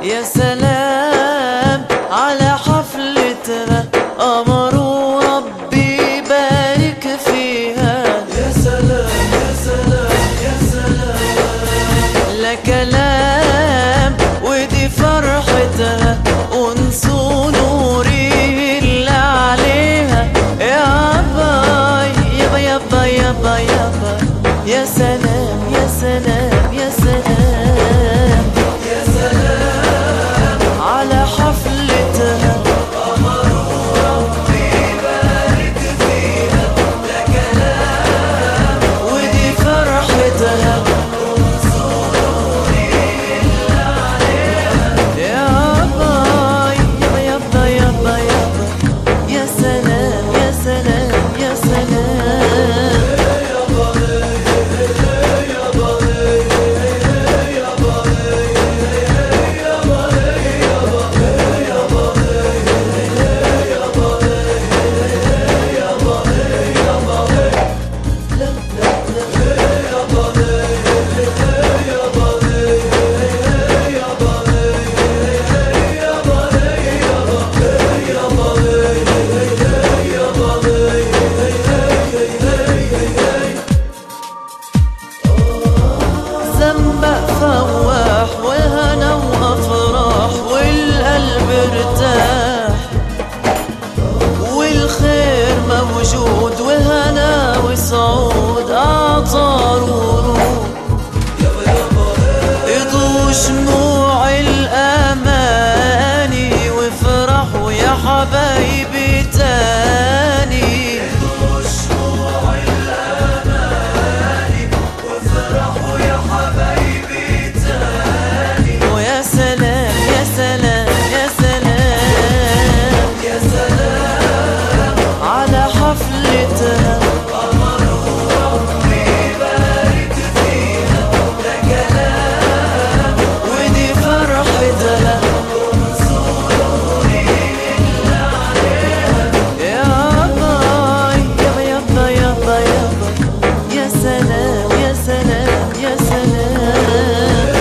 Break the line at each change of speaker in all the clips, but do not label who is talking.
يا سلام على حفلتها أمروا ربي بارك فيها
يا سلام يا سلام يا سلام
لا كلام ودي فرحتها أنس نوري اللي عليها يابا يابا يابا يابا يابا يا سلام يا سلام يا سلام
يا سلام
على حفلتها
ربي بارك فيها لا كلام
ودي فرحتها يابا يابا يابا يابا يابا يا سلام يا سلام يا سلام ذنبق فواح وهنا وافراح والقلب ارتاح والخير موجود وهنا وسعود اعطار وروح اضوا شموع الاماني وافرحوا يا حبايبي تاني
وشموع الأماني وافرحوا يا حبايبي تاني
ويا سلام يا سلام يا سلام
يا سلام
على حفلتها
ربي بارك فيها لا كلام
ودي فرحتها يابا يابا يابا يابا يابا يا سلام يا سلام يا سلام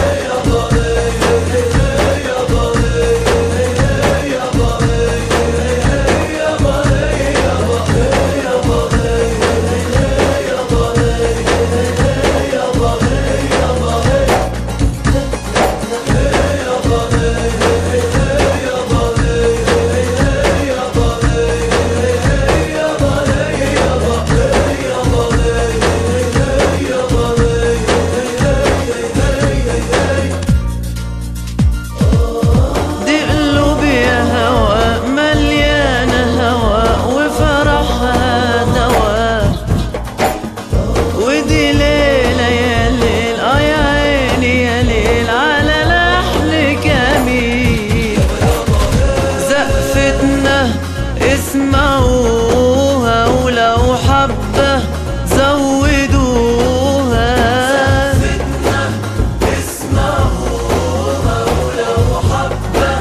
دي قلوب يا هوا مليانة هوا وفرحها دوا ودي ليلة يا ليل اه يا عيني يا ليل على لحن جميل زقفتنا اسمعوها ولو حبة زودوها
اسمعوها ولو حبة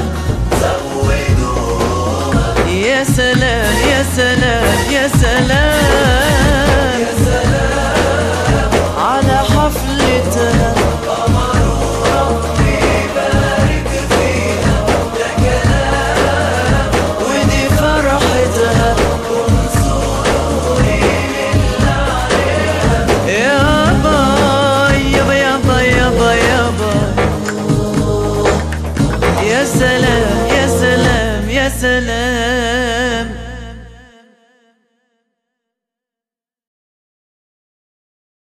زودوها
يا سلام يا سلام يا سلام
يا سلام
على حفلتها
ربي بارك فيها لا كلام
ودي فرحتها يابا يابا يابا يابا يابا يا سلام يا سلام يا سلام